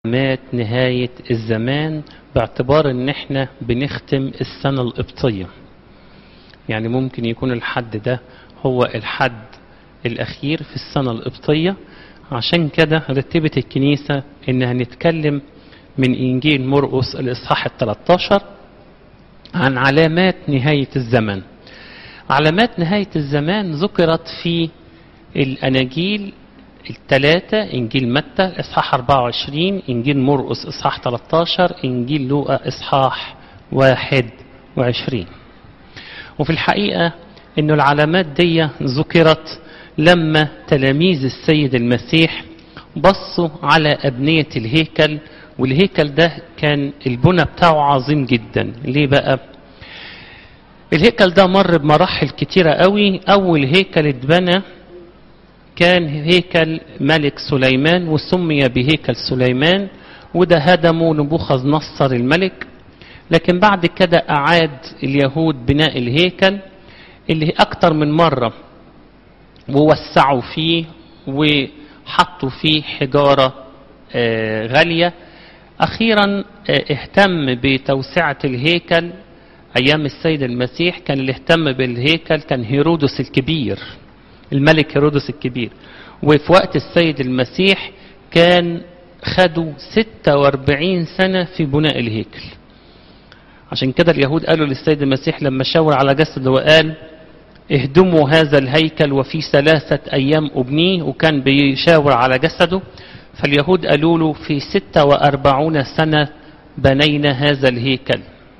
علامات نهاية الزمان باعتبار ان احنا بنختم السنة القبطية يعني ممكن يكون الحد ده هو الحد الاخير في السنة القبطية عشان كده رتبت الكنيسة انها نتكلم من انجيل مرقس الاصحاح ال 13 عن علامات نهاية الزمان علامات نهاية الزمان ذكرت في الاناجيل الثلاثة إنجيل متى إصحاح 24 إنجيل مرقس إصحاح 13 إنجيل لوقا إصحاح 21 وفي الحقيقة إنه العلامات دي ذكرت لما تلاميذ السيد المسيح بصوا على أبنية الهيكل والهيكل ده كان البنى بتاعه عظيم جدا ليه بقى الهيكل ده مر بمراحل كتيرة قوي أول هيكل اتبنى كان هيكل ملك سليمان وسمي بهيكل سليمان وده هدمه نبوخذ نصر الملك لكن بعد كده أعاد اليهود بناء الهيكل اللي أكتر من مرة ووسعوا فيه وحطوا فيه حجارة غالية أخيرا اهتم بتوسعة الهيكل أيام السيد المسيح كان اللي اهتم بالهيكل كان هيرودس الكبير الملك هيرودس الكبير وفي وقت السيد المسيح كان خدوا 46 سنة في بناء الهيكل عشان كده اليهود قالوا للسيد المسيح لما شاور على جسده وقال اهدموا هذا الهيكل وفي ثلاثة أيام أبنيه وكان بيشاور على جسده فاليهود قالوا له في 46 سنة بنينا هذا الهيكل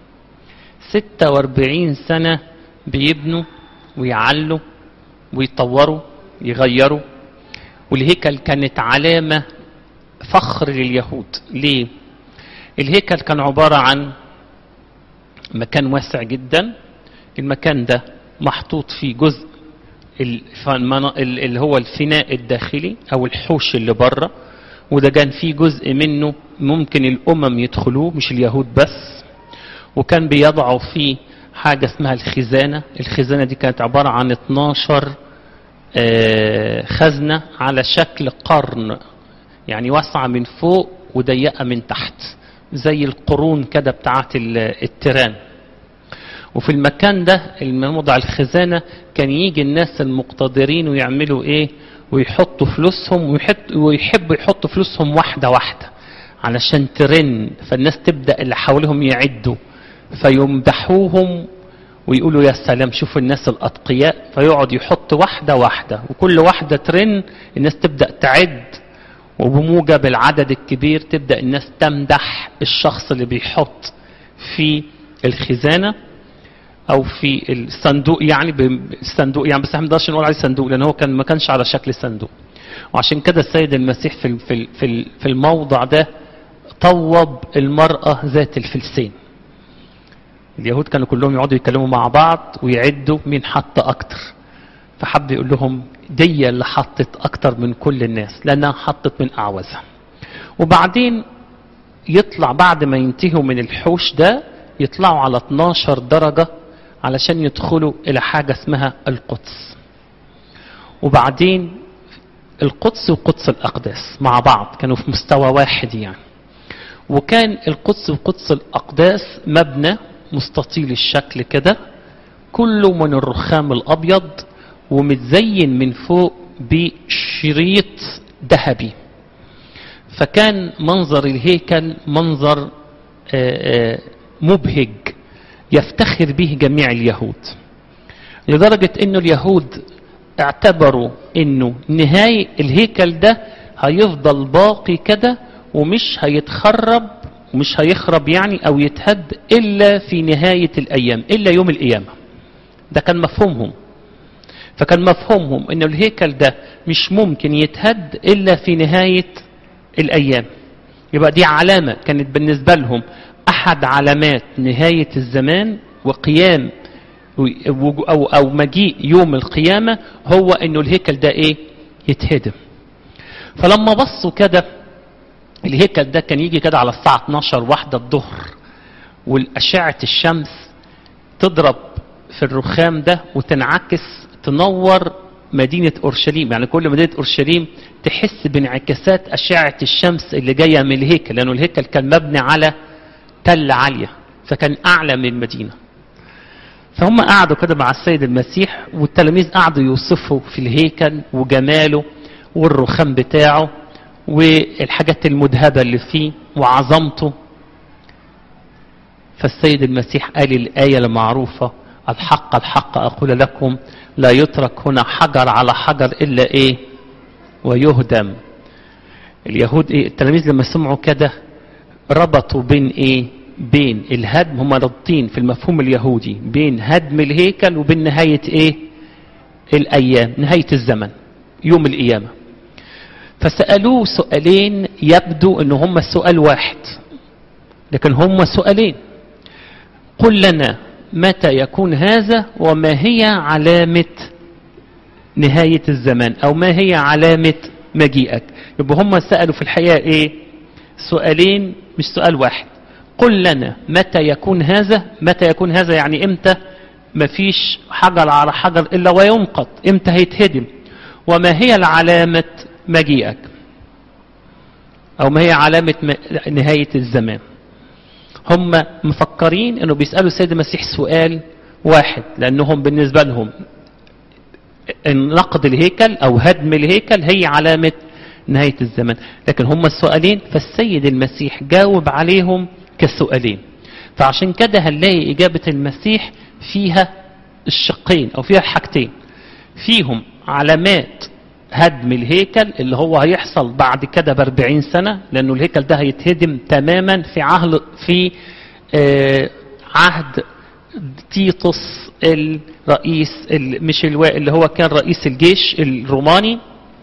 46 سنة بيبنوا ويعلوا ويطوروا يغيروا والهيكل كانت علامة فخر لليهود ليه الهيكل كان عبارة عن مكان واسع جدا المكان ده محطوط فيه جزء اللي هو الفناء الداخلي او الحوش اللي بره وده كان فيه جزء منه ممكن الامم يدخلوه مش اليهود بس وكان بيضعوا فيه حاجة اسمها الخزانة الخزانة دي كانت عبارة عن 12 خزنة على شكل قرن يعني واسعة من فوق وضيقة من تحت زي القرون كده بتاعت التيران وفي المكان ده الموضع الخزانة كان يجي الناس المقتدرين ويعملوا ايه ويحطوا فلوسهم ويحبوا يحطوا فلوسهم واحدة واحدة علشان ترن فالناس تبدأ اللي حواليهم يعدوا فيمدحوهم ويقولوا يا سلام شوفوا الناس الأتقياء فيقعد يحط واحدة واحدة وكل واحدة ترن الناس تبدأ تعد وبموجب العدد الكبير تبدأ الناس تمدح الشخص اللي بيحط في الخزانة أو في الصندوق يعني الصندوق يعني بس احنا ما نقدرش نقول عليه صندوق لأن هو كان ما كانش على شكل صندوق وعشان كده السيد المسيح في في في في الموضع ده طوب المرأة ذات الفلسين اليهود كانوا كلهم يقعدوا يتكلموا مع بعض ويعدوا مين حط اكتر فحب يقول لهم دي اللي حطت اكتر من كل الناس لانها حطت من اعوزها وبعدين يطلع بعد ما ينتهوا من الحوش ده يطلعوا على 12 درجة علشان يدخلوا الى حاجة اسمها القدس وبعدين القدس وقدس الاقداس مع بعض كانوا في مستوى واحد يعني وكان القدس وقدس الاقداس مبنى مستطيل الشكل كده كله من الرخام الابيض ومتزين من فوق بشريط ذهبي فكان منظر الهيكل منظر مبهج يفتخر به جميع اليهود لدرجة انه اليهود اعتبروا انه نهاية الهيكل ده هيفضل باقي كده ومش هيتخرب ومش هيخرب يعني او يتهد الا في نهاية الايام الا يوم القيامة ده كان مفهومهم فكان مفهومهم ان الهيكل ده مش ممكن يتهد الا في نهاية الايام يبقى دي علامة كانت بالنسبة لهم احد علامات نهاية الزمان وقيام او او مجيء يوم القيامة هو انه الهيكل ده ايه يتهدم فلما بصوا كده الهيكل ده كان يجي كده على الساعة 12 واحدة الظهر والأشعة الشمس تضرب في الرخام ده وتنعكس تنور مدينة أورشليم يعني كل مدينة أورشليم تحس بانعكاسات أشعة الشمس اللي جاية من الهيكل لأنه الهيكل كان مبني على تل عالية فكان أعلى من المدينة فهم قعدوا كده مع السيد المسيح والتلاميذ قعدوا يوصفوا في الهيكل وجماله والرخام بتاعه والحاجات المذهبة اللي فيه وعظمته فالسيد المسيح قال الآية المعروفة الحق الحق أقول لكم لا يترك هنا حجر على حجر إلا إيه ويهدم اليهود إيه التلاميذ لما سمعوا كده ربطوا بين إيه بين الهدم هم رابطين في المفهوم اليهودي بين هدم الهيكل وبين نهاية إيه الأيام نهاية الزمن يوم القيامة فسألوه سؤالين يبدو أن هم سؤال واحد لكن هم سؤالين قل لنا متى يكون هذا وما هي علامة نهاية الزمان أو ما هي علامة مجيئك يبقى هم سألوا في الحقيقة إيه سؤالين مش سؤال واحد قل لنا متى يكون هذا متى يكون هذا يعني إمتى مفيش حجر على حجر إلا وينقض إمتى هيتهدم وما هي العلامة مجيئك أو ما هي علامة نهاية الزمان هم مفكرين انه بيسالوا السيد المسيح سؤال واحد لانهم بالنسبه لهم نقد الهيكل او هدم الهيكل هي علامه نهايه الزمن لكن هم السؤالين فالسيد المسيح جاوب عليهم كسؤالين فعشان كده هنلاقي اجابه المسيح فيها الشقين او فيها حاجتين فيهم علامات هدم الهيكل اللي هو هيحصل بعد كده ب 40 سنه لانه الهيكل ده هيتهدم تماما في عهد في آه عهد تيتوس الرئيس مش اللي هو كان رئيس الجيش الروماني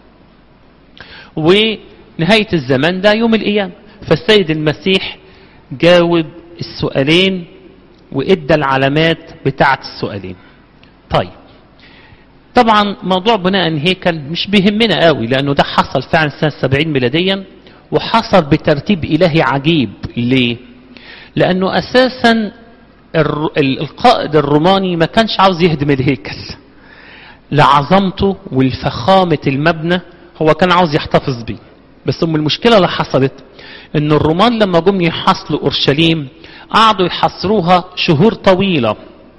ونهايه الزمان ده يوم القيامه فالسيد المسيح جاوب السؤالين وادى العلامات بتاعه السؤالين طيب طبعا موضوع بناء هيكل مش بيهمنا قوي لانه ده حصل فعلا سنه 70 ميلاديا وحصل بترتيب الهي عجيب ليه؟ لانه اساسا القائد الروماني ما كانش عاوز يهدم الهيكل لعظمته والفخامه المبنى هو كان عاوز يحتفظ بيه بس ام المشكله اللي حصلت ان الرومان لما جم يحاصروا اورشليم قعدوا يحاصروها شهور طويله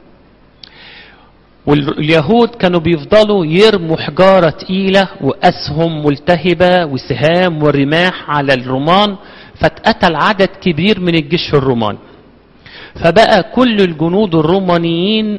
واليهود كانوا بيفضلوا يرموا حجارة تقيلة وأسهم ملتهبة وسهام ورماح على الرومان فاتقتل عدد كبير من الجيش الروماني فبقى كل الجنود الرومانيين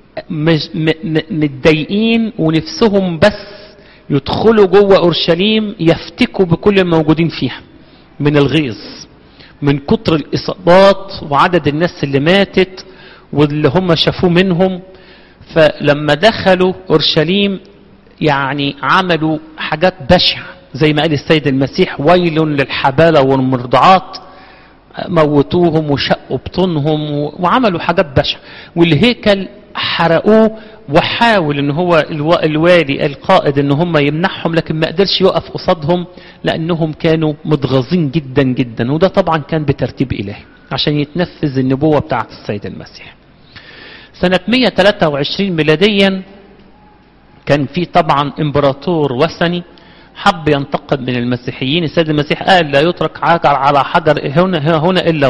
متضايقين ونفسهم بس يدخلوا جوه اورشليم يفتكوا بكل الموجودين فيها من الغيظ من كتر الاصابات وعدد الناس اللي ماتت واللي هم شافوه منهم فلما دخلوا اورشليم يعني عملوا حاجات بشعه زي ما قال السيد المسيح ويل للحبالة والمرضعات موتوهم وشقوا بطونهم وعملوا حاجات بشعه والهيكل حرقوه وحاول ان هو الوالي القائد ان هم يمنعهم لكن ما قدرش يقف قصادهم لانهم كانوا متغاظين جدا جدا وده طبعا كان بترتيب الهي عشان يتنفذ النبوه بتاعه السيد المسيح. سنه 123 ميلاديا كان في طبعا امبراطور وثني حب ينتقد من المسيحيين السيد المسيح قال لا يترك حجر على حجر هنا هنا الا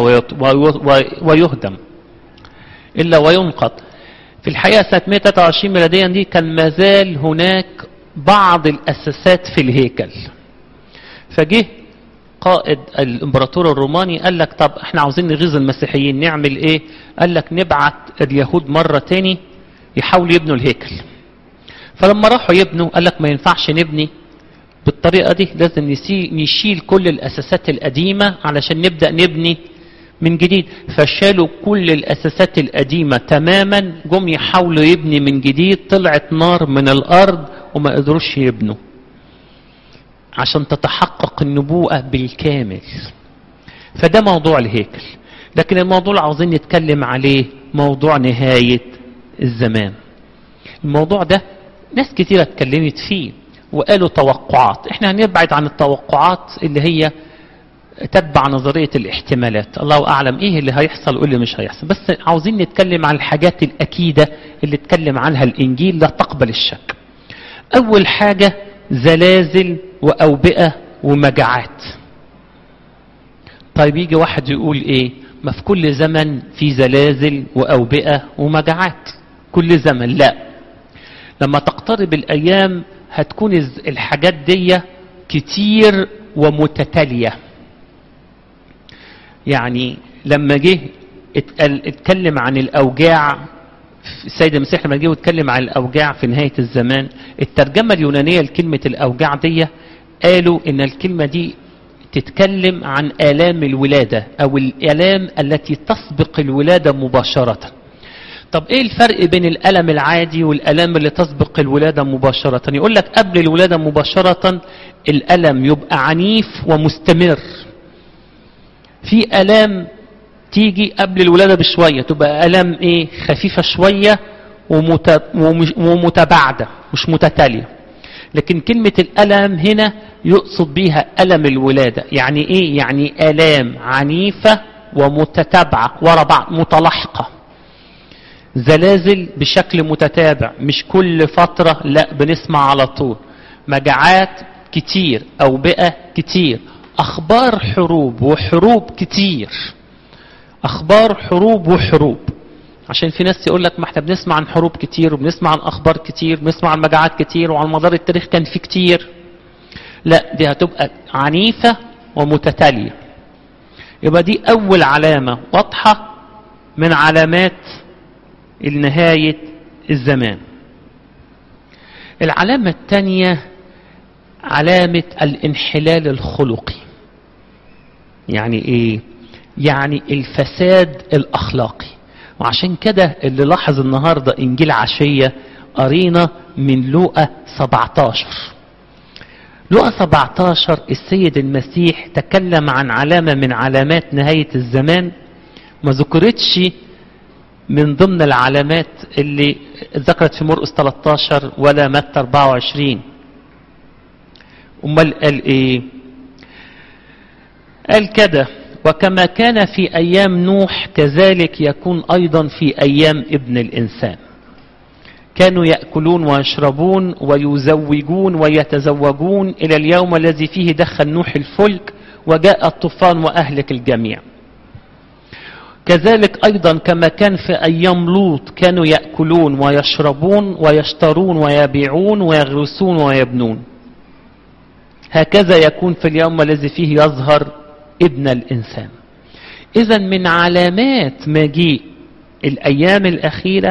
ويهدم الا وينقض في الحقيقه سنه 123 ميلاديا دي كان ما زال هناك بعض الاساسات في الهيكل فجه قائد الامبراطور الروماني قال لك طب احنا عاوزين نغيظ المسيحيين نعمل ايه قال لك نبعت اليهود مره تاني يحاولوا يبنوا الهيكل فلما راحوا يبنوا قال لك ما ينفعش نبني بالطريقه دي لازم نشيل كل الاساسات القديمه علشان نبدا نبني من جديد فشالوا كل الاساسات القديمه تماما جم يحاولوا يبني من جديد طلعت نار من الارض وما قدروش يبنوا عشان تتحقق النبوءه بالكامل فده موضوع الهيكل لكن الموضوع اللي عاوزين نتكلم عليه موضوع نهايه الزمان الموضوع ده ناس كتيرة اتكلمت فيه وقالوا توقعات احنا هنبعد عن التوقعات اللي هي تتبع نظرية الاحتمالات الله أعلم إيه اللي هيحصل وإيه اللي مش هيحصل بس عاوزين نتكلم عن الحاجات الأكيدة اللي اتكلم عنها الإنجيل لا تقبل الشك أول حاجة زلازل وأوبئة ومجاعات طيب يجي واحد يقول إيه ما في كل زمن في زلازل وأوبئة ومجاعات كل زمن لا لما تقترب الأيام هتكون الحاجات دي كتير ومتتالية يعني لما جه اتكلم عن الأوجاع السيد المسيح لما جه واتكلم عن الأوجاع في نهاية الزمان الترجمة اليونانية لكلمة الأوجاع دي قالوا إن الكلمة دي تتكلم عن آلام الولادة أو الآلام التي تسبق الولادة مباشرة طب ايه الفرق بين الألم العادي والألام اللي تسبق الولادة مباشرة يقول لك قبل الولادة مباشرة الألم يبقى عنيف ومستمر في ألام تيجي قبل الولادة بشوية تبقى ألام ايه خفيفة شوية ومتباعدة مش متتالية لكن كلمة الألم هنا يقصد بيها ألم الولادة يعني ايه يعني ألام عنيفة ومتتابعة ورا بعض متلاحقة زلازل بشكل متتابع مش كل فترة لا بنسمع على طول مجاعات كتير أوبئة كتير أخبار حروب وحروب كتير أخبار حروب وحروب عشان في ناس يقول لك ما احنا بنسمع عن حروب كتير وبنسمع عن أخبار كتير بنسمع عن مجاعات كتير وعلى مدار التاريخ كان في كتير لا دي هتبقى عنيفة ومتتالية يبقى دي أول علامة واضحة من علامات نهاية الزمان العلامة الثانية علامة الانحلال الخلقي يعني ايه يعني الفساد الاخلاقي وعشان كده اللي لاحظ النهاردة انجيل عشية قرينا من لوقا 17 لوقا 17 السيد المسيح تكلم عن علامة من علامات نهاية الزمان ما ذكرتش من ضمن العلامات اللي ذكرت في مرقس 13 ولا متى 24 امال قال ايه قال كده وكما كان في ايام نوح كذلك يكون ايضا في ايام ابن الانسان كانوا ياكلون ويشربون ويزوجون ويتزوجون الى اليوم الذي فيه دخل نوح الفلك وجاء الطوفان واهلك الجميع كذلك ايضا كما كان في ايام لوط كانوا ياكلون ويشربون ويشترون ويبيعون ويغرسون ويبنون هكذا يكون في اليوم الذي فيه يظهر ابن الانسان اذا من علامات مجيء الايام الاخيره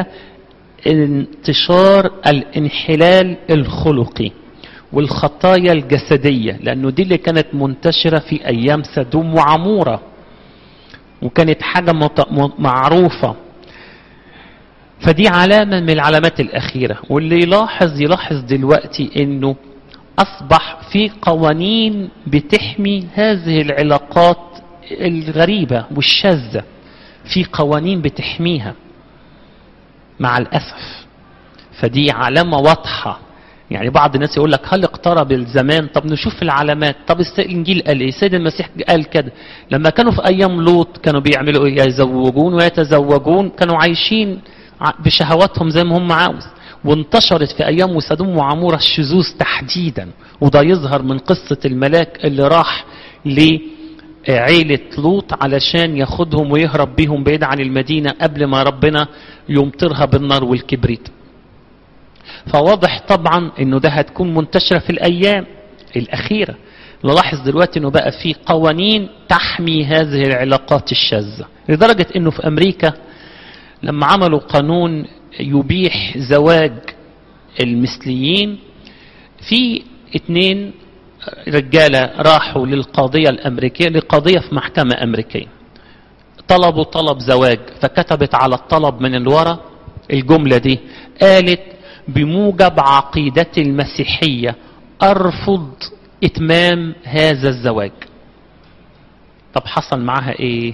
انتشار الانحلال الخلقي والخطايا الجسديه لانه دي اللي كانت منتشره في ايام سدوم وعموره وكانت حاجه معروفه فدي علامه من العلامات الاخيره واللي يلاحظ يلاحظ دلوقتي انه أصبح في قوانين بتحمي هذه العلاقات الغريبة والشاذة في قوانين بتحميها مع الأسف فدي علامة واضحة يعني بعض الناس يقول لك هل اقترب الزمان طب نشوف العلامات طب الانجيل قال ايه السيد المسيح قال كده لما كانوا في ايام لوط كانوا بيعملوا ايه يزوجون ويتزوجون كانوا عايشين بشهواتهم زي ما هم عاوز وانتشرت في ايام وسدوم وعمورة الشذوذ تحديدا وده يظهر من قصة الملاك اللي راح لعيلة لوط علشان ياخدهم ويهرب بيهم بعيد عن المدينة قبل ما ربنا يمطرها بالنار والكبريت فواضح طبعا انه ده هتكون منتشرة في الايام الاخيرة نلاحظ دلوقتي انه بقى في قوانين تحمي هذه العلاقات الشاذة لدرجة انه في امريكا لما عملوا قانون يبيح زواج المثليين في اتنين رجالة راحوا للقاضية الأمريكية لقضية في محكمة أمريكية طلبوا طلب زواج فكتبت على الطلب من الورا الجملة دي قالت بموجب عقيدتي المسيحية أرفض إتمام هذا الزواج طب حصل معاها إيه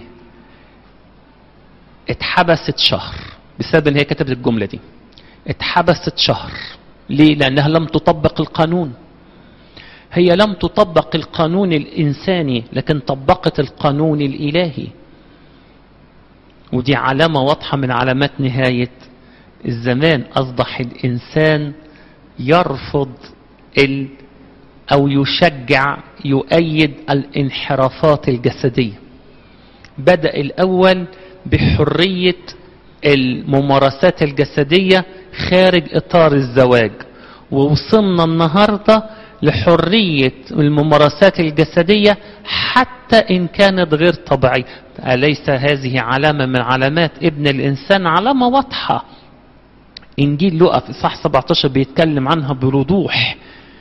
اتحبست شهر بسبب ان هي كتبت الجمله دي اتحبست شهر ليه لانها لم تطبق القانون هي لم تطبق القانون الانساني لكن طبقت القانون الالهي ودي علامه واضحه من علامات نهايه الزمان اصبح الانسان يرفض ال أو يشجع يؤيد الانحرافات الجسدية بدأ الأول بحرية الممارسات الجسدية خارج إطار الزواج ووصلنا النهاردة لحرية الممارسات الجسدية حتى إن كانت غير طبيعية أليس هذه علامة من علامات ابن الإنسان علامة واضحة إنجيل لوقا في صح 17 بيتكلم عنها بوضوح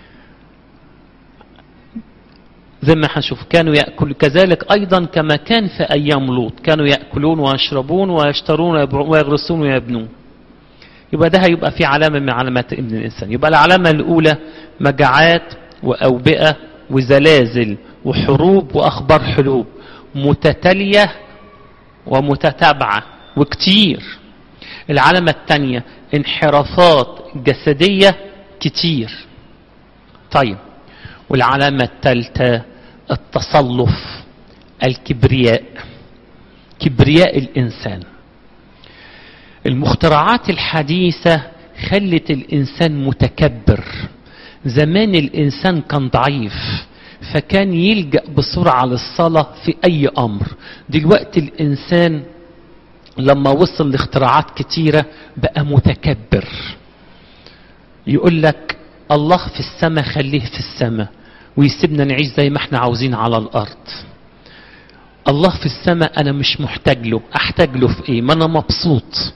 زي ما هنشوف كانوا يأكل كذلك أيضا كما كان في أيام لوط كانوا يأكلون ويشربون ويشترون ويغرسون ويبنون يبقى ده هيبقى في علامة من علامات ابن الإنسان يبقى العلامة الأولى مجاعات وأوبئة وزلازل وحروب وأخبار حروب متتالية ومتتابعة وكتير العلامة الثانية انحرافات جسدية كتير طيب والعلامة الثالثة التصلف الكبرياء كبرياء الإنسان المخترعات الحديثة خلت الإنسان متكبر زمان الإنسان كان ضعيف فكان يلجأ بسرعة للصلاة في أي أمر دلوقتي الإنسان لما وصل لاختراعات كتيرة بقى متكبر يقول لك الله في السماء خليه في السماء ويسيبنا نعيش زي ما احنا عاوزين على الأرض الله في السماء أنا مش محتاج له أحتاج له في إيه ما أنا مبسوط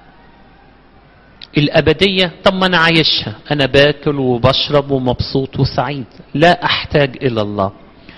الأبدية طب ما أنا عايشها أنا باكل وبشرب ومبسوط وسعيد لا أحتاج إلى الله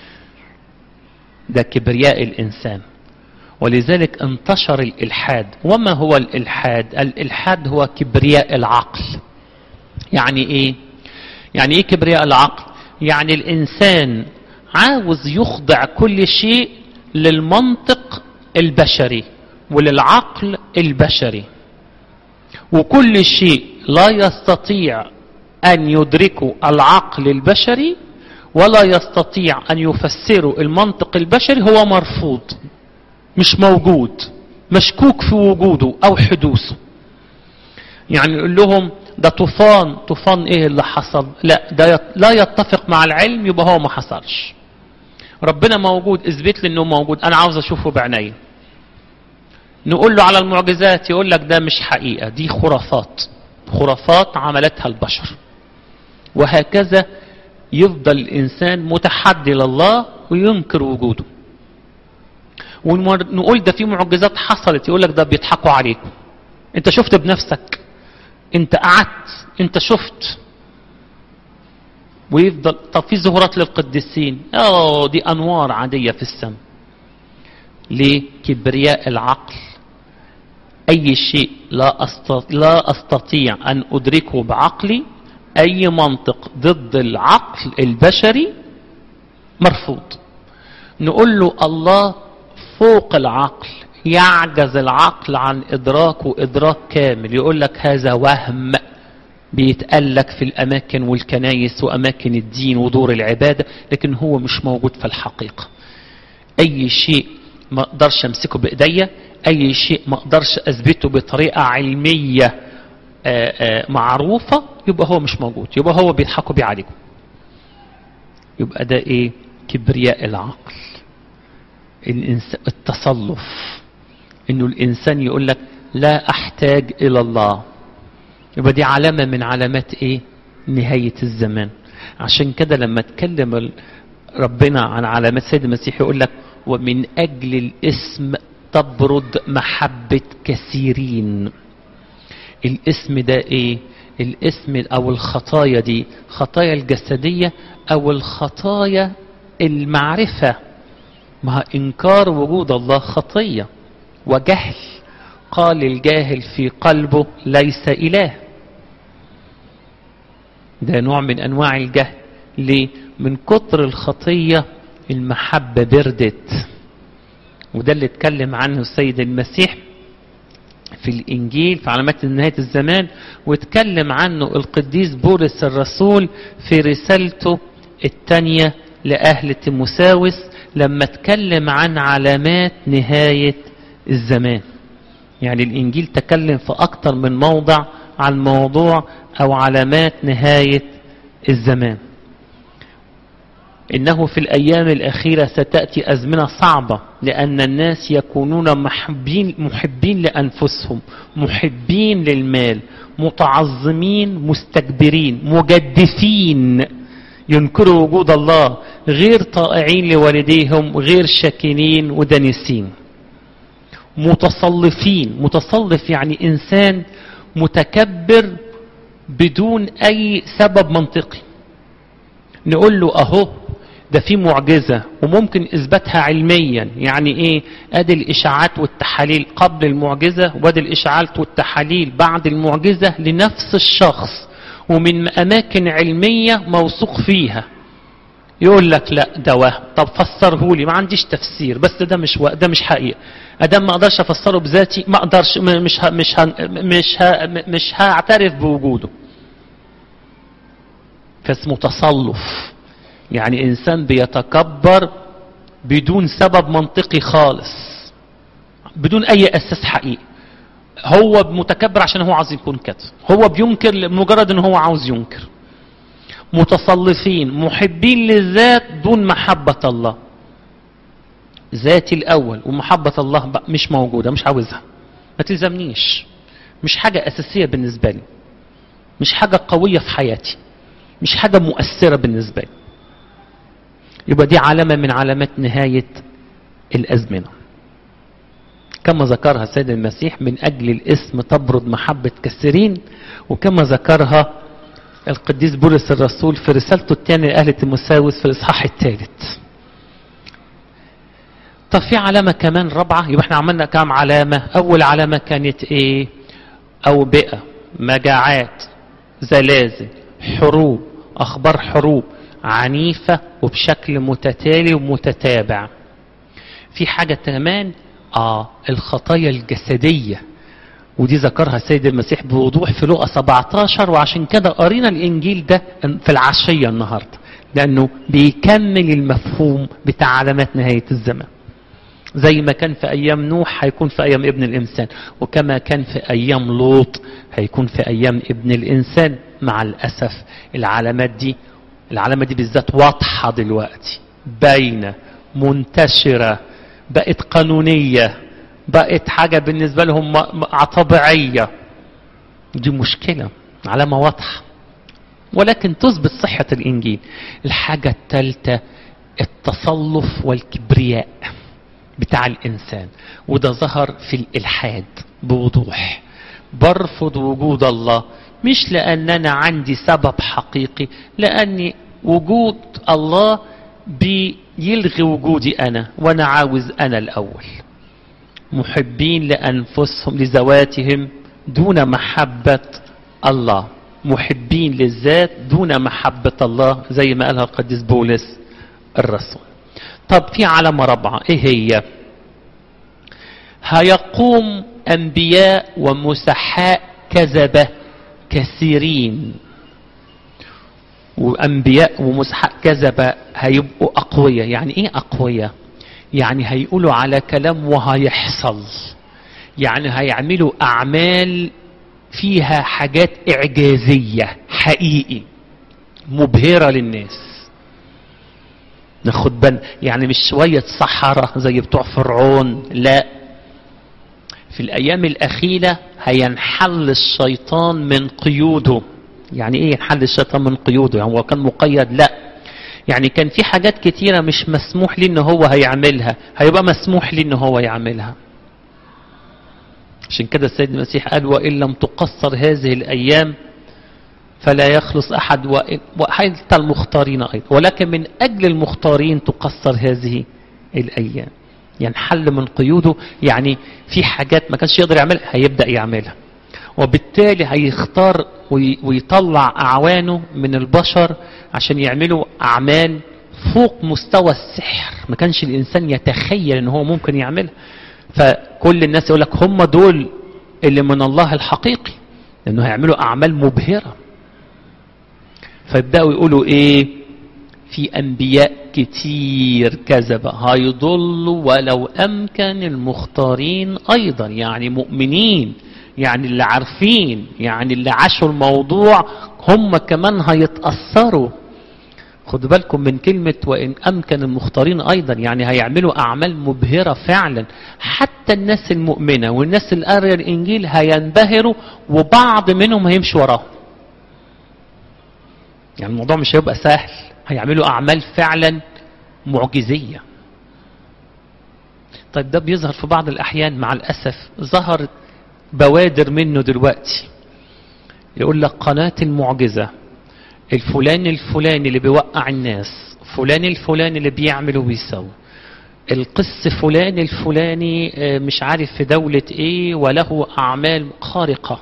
ده كبرياء الإنسان ولذلك انتشر الإلحاد وما هو الإلحاد الإلحاد هو كبرياء العقل يعني إيه يعني إيه كبرياء العقل يعني الإنسان عاوز يخضع كل شيء للمنطق البشري وللعقل البشري وكل شيء لا يستطيع أن يدركه العقل البشري ولا يستطيع أن يفسره المنطق البشري هو مرفوض مش موجود مشكوك في وجوده أو حدوثه يعني يقول لهم ده طوفان طوفان ايه اللي حصل لا ده لا يتفق مع العلم يبقى هو ما حصلش ربنا موجود اثبت لي انه موجود انا عاوز اشوفه بعيني نقول له على المعجزات يقول لك ده مش حقيقة دي خرافات خرافات عملتها البشر وهكذا يفضل الإنسان متحدي لله وينكر وجوده ونقول ده في معجزات حصلت يقول لك ده بيضحكوا عليكم انت شفت بنفسك انت قعدت انت شفت ويفضل طب في ظهورات للقديسين اه دي انوار عادية في السماء ليه كبرياء العقل أي شيء لا أستطيع, لا أستطيع أن أدركه بعقلي أي منطق ضد العقل البشري مرفوض نقول له الله فوق العقل يعجز العقل عن إدراكه إدراك كامل يقول لك هذا وهم بيتقلك في الأماكن والكنايس وأماكن الدين ودور العبادة لكن هو مش موجود في الحقيقة أي شيء ما اقدرش امسكه بايديا اي شيء ما اقدرش اثبته بطريقه علميه آآ آآ معروفه يبقى هو مش موجود يبقى هو بيضحكوا بيه عليكم يبقى ده ايه كبرياء العقل التصلف انه الانسان يقول لك لا احتاج الى الله يبقى دي علامه من علامات ايه نهايه الزمان عشان كده لما اتكلم ربنا عن علامات سيد المسيح يقول لك ومن أجل الاسم تبرد محبة كثيرين الاسم ده ايه الاسم او الخطايا دي خطايا الجسدية او الخطايا المعرفة مع انكار وجود الله خطية وجهل قال الجاهل في قلبه ليس اله ده نوع من انواع الجهل ليه من كتر الخطيه المحبة بردت وده اللي اتكلم عنه السيد المسيح في الإنجيل في علامات نهاية الزمان واتكلم عنه القديس بولس الرسول في رسالته الثانية لأهل تيموساوس لما اتكلم عن علامات نهاية الزمان يعني الإنجيل تكلم في أكتر من موضع عن موضوع أو علامات نهاية الزمان إنه في الأيام الأخيرة ستأتي أزمنة صعبة لأن الناس يكونون محبين, محبين لأنفسهم محبين للمال متعظمين مستكبرين مجدفين ينكروا وجود الله غير طائعين لوالديهم غير شاكرين ودنسين متصلفين متصلف يعني إنسان متكبر بدون أي سبب منطقي نقول له أهو ده في معجزة وممكن إثباتها علميا يعني إيه أدي الإشاعات والتحاليل قبل المعجزة وأدي الإشاعات والتحاليل بعد المعجزة لنفس الشخص ومن أماكن علمية موثوق فيها يقول لك لا ده وهم طب فسره لي ما عنديش تفسير بس ده مش و... ده مش حقيقه ادام ما اقدرش افسره بذاتي ما اقدرش مش ه... مش ه... مش ه... مش هعترف بوجوده فاسمه تصلف يعني انسان بيتكبر بدون سبب منطقي خالص بدون اي اساس حقيقي هو متكبر عشان هو عاوز يكون كده هو بينكر لمجرد ان هو عاوز ينكر متصلفين محبين للذات دون محبة الله ذاتي الأول ومحبة الله بقى مش موجودة مش عاوزها ما تلزمنيش مش حاجة أساسية بالنسبة لي مش حاجة قوية في حياتي مش حاجة مؤثرة بالنسبة لي يبقى دي علامة من علامات نهاية الأزمنة كما ذكرها السيد المسيح من أجل الاسم تبرد محبة كثيرين وكما ذكرها القديس بولس الرسول في رسالته الثانية لأهل تيموساوس في الإصحاح الثالث طب في علامة كمان رابعة يبقى احنا عملنا كام علامة أول علامة كانت إيه أوبئة مجاعات زلازل حروب أخبار حروب عنيفة وبشكل متتالي ومتتابع في حاجة كمان آه الخطايا الجسدية ودي ذكرها السيد المسيح بوضوح في لقا 17 وعشان كده قرينا الإنجيل ده في العشية النهاردة لأنه بيكمل المفهوم بتاع علامات نهاية الزمان زي ما كان في أيام نوح هيكون في أيام ابن الإنسان وكما كان في أيام لوط هيكون في أيام ابن الإنسان مع الأسف العلامات دي العلامة دي بالذات واضحة دلوقتي باينة منتشرة بقت قانونية بقت حاجة بالنسبة لهم طبيعية دي مشكلة علامة واضحة ولكن تثبت صحة الإنجيل الحاجة الثالثة التصلف والكبرياء بتاع الإنسان وده ظهر في الإلحاد بوضوح برفض وجود الله مش لأن أنا عندي سبب حقيقي لأن وجود الله بيلغي وجودي أنا وأنا عاوز أنا الأول محبين لأنفسهم لذواتهم دون محبة الله محبين للذات دون محبة الله زي ما قالها القديس بولس الرسول طب في علامة رابعة ايه هي هيقوم انبياء ومسحاء كذبة كثيرين وانبياء ومسحاء كذبة هيبقوا اقوياء يعني ايه اقوياء يعني هيقولوا على كلام وهيحصل يعني هيعملوا اعمال فيها حاجات اعجازية حقيقي مبهرة للناس ناخد بال يعني مش شوية صحراء زي بتوع فرعون لا في الأيام الأخيرة هينحل الشيطان من قيوده يعني إيه ينحل الشيطان من قيوده يعني هو كان مقيد لا يعني كان في حاجات كتيرة مش مسموح لي إن هو هيعملها هيبقى مسموح لي إن هو يعملها عشان كده السيد المسيح قال وإن لم تقصر هذه الأيام فلا يخلص أحد وحتى المختارين أيضا ولكن من أجل المختارين تقصر هذه الأيام ينحل يعني من قيوده يعني في حاجات ما كانش يقدر يعملها هيبدأ يعملها وبالتالي هيختار ويطلع أعوانه من البشر عشان يعملوا أعمال فوق مستوى السحر ما كانش الإنسان يتخيل أنه هو ممكن يعملها فكل الناس يقول لك هم دول اللي من الله الحقيقي لأنه هيعملوا أعمال مبهرة فيبدأوا يقولوا إيه في أنبياء كتير كذبة هيضلوا ولو أمكن المختارين أيضا يعني مؤمنين يعني اللي عارفين يعني اللي عاشوا الموضوع هم كمان هيتأثروا خدوا بالكم من كلمة وإن أمكن المختارين أيضا يعني هيعملوا أعمال مبهرة فعلا حتى الناس المؤمنة والناس اللي قرأ الإنجيل هينبهروا وبعض منهم هيمشي وراه يعني الموضوع مش هيبقى سهل هيعملوا أعمال فعلا معجزية طيب ده بيظهر في بعض الأحيان مع الأسف ظهر بوادر منه دلوقتي يقول لك قناة المعجزة الفلان الفلاني اللي بيوقع الناس فلان الفلاني اللي بيعمل وبيسوي القس فلان الفلاني مش عارف في دولة ايه وله اعمال خارقة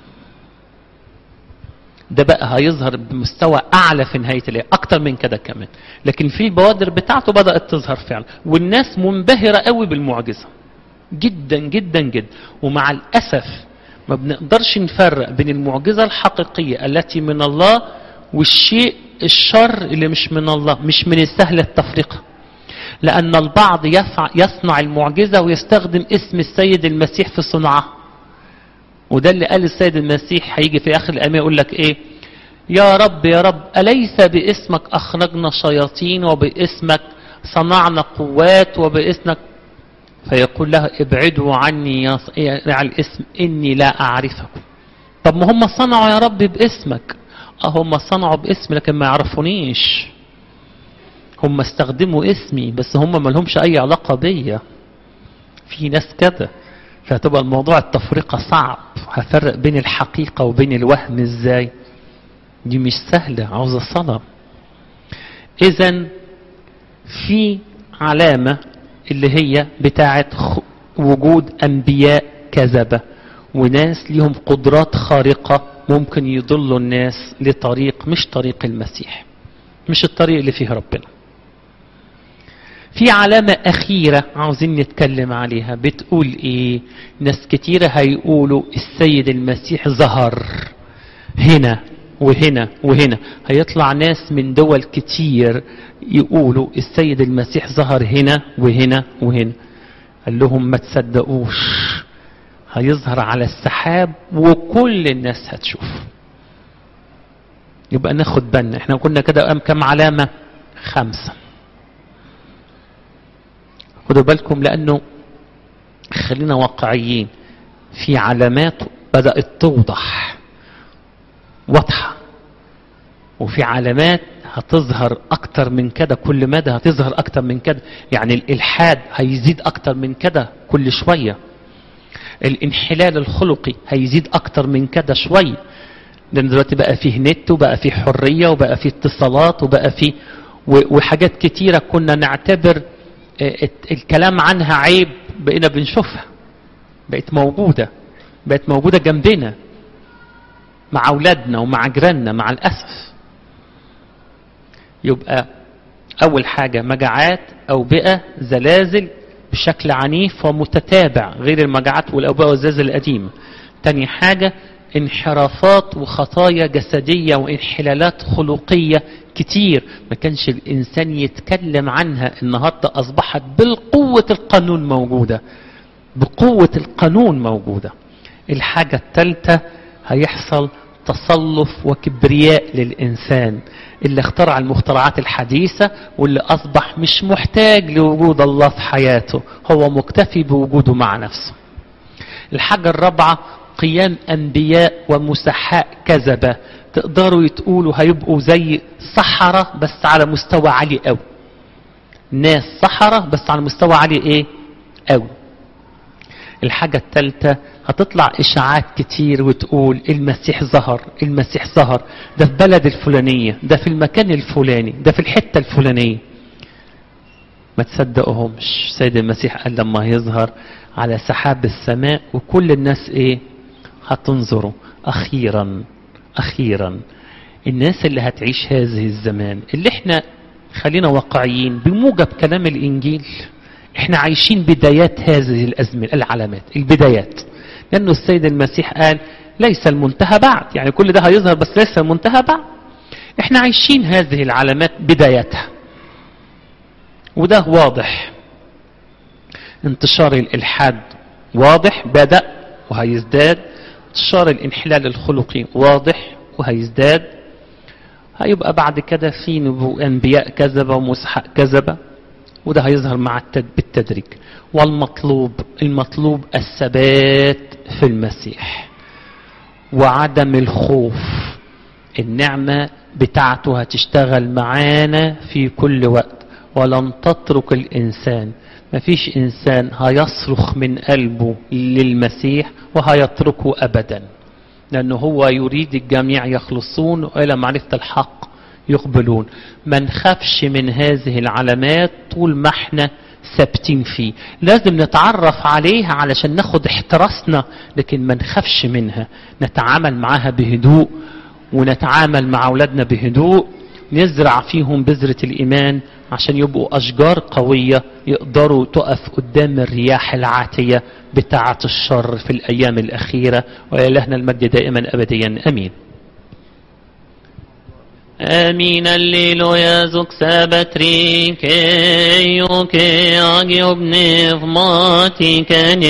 ده بقى هيظهر بمستوى اعلى في نهاية الايه اكتر من كده كمان لكن في البوادر بتاعته بدأت تظهر فعلا والناس منبهرة قوي بالمعجزة جدا جدا جدا ومع الاسف ما بنقدرش نفرق بين المعجزة الحقيقية التي من الله والشيء الشر اللي مش من الله مش من السهل التفرقة لأن البعض يصنع المعجزة ويستخدم اسم السيد المسيح في صنعها وده اللي قال السيد المسيح هيجي في آخر الأيام يقول لك إيه يا رب يا رب أليس باسمك أخرجنا شياطين وباسمك صنعنا قوات وباسمك فيقول له ابعدوا عني يا على الاسم إني لا أعرفكم طب ما هم صنعوا يا رب باسمك هم صنعوا باسمي لكن ما يعرفونيش هم استخدموا اسمي بس هم ما لهمش اي علاقة بيا في ناس كده فهتبقى الموضوع التفرقة صعب هفرق بين الحقيقة وبين الوهم ازاي دي مش سهلة عاوزة صلاة اذا في علامة اللي هي بتاعت وجود انبياء كذبة وناس ليهم قدرات خارقة ممكن يضلوا الناس لطريق مش طريق المسيح مش الطريق اللي فيه ربنا في علامة أخيرة عاوزين نتكلم عليها بتقول إيه ناس كتيرة هيقولوا السيد المسيح ظهر هنا وهنا وهنا هيطلع ناس من دول كتير يقولوا السيد المسيح ظهر هنا وهنا وهنا قال لهم ما تصدقوش هيظهر على السحاب وكل الناس هتشوف يبقى ناخد بالنا احنا كنا كده كم علامة خمسة خدوا بالكم لأنه خلينا واقعيين في علامات بدأت توضح واضحة وفي علامات هتظهر أكتر من كده كل مدى هتظهر أكتر من كده يعني الإلحاد هيزيد أكتر من كده كل شوية الانحلال الخلقي هيزيد أكتر من كده شوية لأن دلوقتي بقى فيه نت وبقى فيه حرية وبقى فيه اتصالات وبقى فيه وحاجات كتيرة كنا نعتبر الكلام عنها عيب بقينا بنشوفها بقت موجودة بقت موجودة جنبنا مع أولادنا ومع جيراننا مع الأسف يبقى أول حاجة مجاعات أوبئة زلازل بشكل عنيف ومتتابع غير المجاعات والأوبئة والزلازل القديمة تاني حاجة انحرافات وخطايا جسدية وانحلالات خلقية كتير ما كانش الإنسان يتكلم عنها النهاردة أصبحت بالقوة القانون موجودة بقوة القانون موجودة الحاجة الثالثة هيحصل تصلف وكبرياء للإنسان اللي اخترع المخترعات الحديثة واللي أصبح مش محتاج لوجود الله في حياته هو مكتفي بوجوده مع نفسه الحاجة الرابعة قيام أنبياء ومسحاء كذبة تقدروا تقولوا هيبقوا زي صحراء بس على مستوى عالي قوي ناس صحراء بس على مستوى عالي ايه قوي الحاجة الثالثة هتطلع إشاعات كتير وتقول المسيح ظهر المسيح ظهر ده في بلد الفلانية ده في المكان الفلاني ده في الحتة الفلانية ما تصدقهمش سيد المسيح قال لما يظهر على سحاب السماء وكل الناس ايه هتنظروا أخيرا أخيرا الناس اللي هتعيش هذه الزمان اللي احنا خلينا واقعيين بموجب كلام الإنجيل احنا عايشين بدايات هذه الأزمنة العلامات البدايات لأنه السيد المسيح قال ليس المنتهى بعد يعني كل ده هيظهر بس ليس المنتهى بعد احنا عايشين هذه العلامات بدايتها وده واضح انتشار الإلحاد واضح بدأ وهيزداد انتشار الانحلال الخلقي واضح وهيزداد هيبقى بعد كده في نبو انبياء كذبة ومسحق كذبة وده هيظهر مع التد... بالتدريج والمطلوب المطلوب الثبات في المسيح وعدم الخوف النعمة بتاعته هتشتغل معانا في كل وقت ولن تترك الإنسان مفيش إنسان هيصرخ من قلبه للمسيح وهيتركه أبدا لأنه هو يريد الجميع يخلصون وإلى معرفة الحق يقبلون ما نخافش من هذه العلامات طول ما احنا ثابتين فيه لازم نتعرف عليها علشان ناخد احتراسنا لكن ما نخافش منها نتعامل معاها بهدوء ونتعامل مع أولادنا بهدوء نزرع فيهم بذرة الإيمان عشان يبقوا أشجار قوية يقدروا تقف قدام الرياح العاتية بتاعة الشر في الأيام الأخيرة وإلهنا المجد دائما أبديا أمين Amin alleluja zuk sabatri ke jo ke agjob nevmati